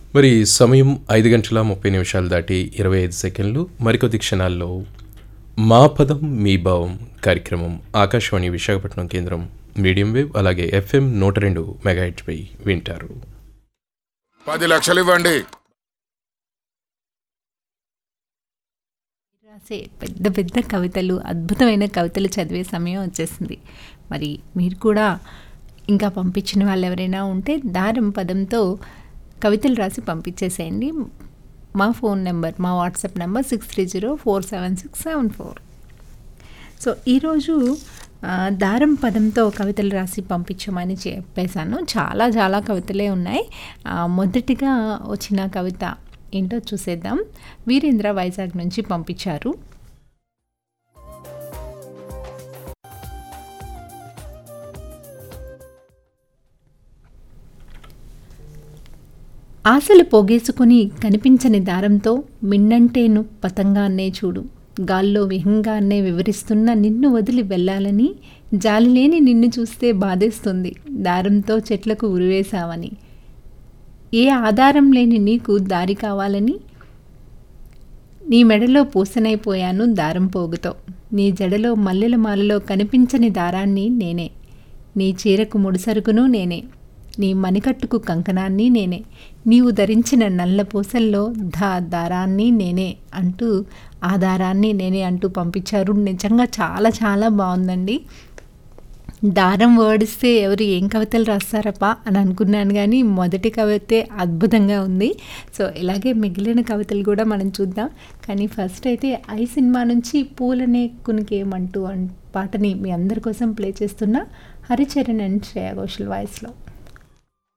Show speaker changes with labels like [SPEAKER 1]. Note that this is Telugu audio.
[SPEAKER 1] మరి సమయం ఐదు గంటల ముప్పై నిమిషాలు దాటి ఇరవై ఐదు సెకండ్లు మరికొద్ది క్షణాల్లో మా పదం మీ భావం కార్యక్రమం ఆకాశవాణి విశాఖపట్నం కేంద్రం మీడియం వేవ్ అలాగే ఎఫ్ఎం నూట రెండు మెగాహెచ్పై వింటారు
[SPEAKER 2] పది లక్షలు ఇవ్వండి
[SPEAKER 3] రాసే పెద్ద పెద్ద కవితలు అద్భుతమైన కవితలు చదివే సమయం వచ్చేసింది మరి మీరు కూడా ఇంకా పంపించిన వాళ్ళు ఎవరైనా ఉంటే దారం పదంతో కవితలు రాసి పంపించేసేయండి మా ఫోన్ నెంబర్ మా WhatsApp number six three zero four seven six seven four so ఈరోజు ఆ, దారం పదంతో కవితలు రాసి పంపించమని చెప్పేశాను చాలా చాలా కవితలే ఉన్నాయి ఆ, మొదటిగా వచ్చిన కవిత ఏంటో చూసేద్దాం వీరేంద్ర వైజాగ్ నుంచి పంపించారు ఆశలు పోగేసుకుని కనిపించని దారంతో మిన్నంటేను పతంగాన్నే చూడు గాల్లో విహంగాన్నే వివరిస్తున్న నిన్ను వదిలి వెళ్ళాలని జాలిలేని నిన్ను చూస్తే బాధేస్తుంది దారంతో చెట్లకు ఉరివేశావని ఏ ఆధారం లేని నీకు దారి కావాలని నీ మెడలో పూసనైపోయాను దారం పోగుతో నీ జడలో మల్లెల మాలలో కనిపించని దారాన్ని నేనే నీ చీరకు ముడిసరుకును నేనే నీ మణికట్టుకు కంకణాన్ని నేనే నీవు ధరించిన నల్ల పూసల్లో దా దారాన్ని నేనే అంటూ ఆ దారాన్ని నేనే అంటూ పంపించారు నిజంగా చాలా చాలా బాగుందండి దారం వర్డిస్తే ఎవరు ఏం కవితలు రాస్తారప్పా అని అనుకున్నాను కానీ మొదటి కవితే అద్భుతంగా ఉంది సో ఇలాగే మిగిలిన కవితలు కూడా మనం చూద్దాం కానీ ఫస్ట్ అయితే ఐ సినిమా నుంచి పూలనే కునికేమంటూ అన్ పాటని మీ అందరి కోసం ప్లే చేస్తున్న హరిచరణ్ అండ్ శ్రేయా ఘోషల్ వాయిస్లో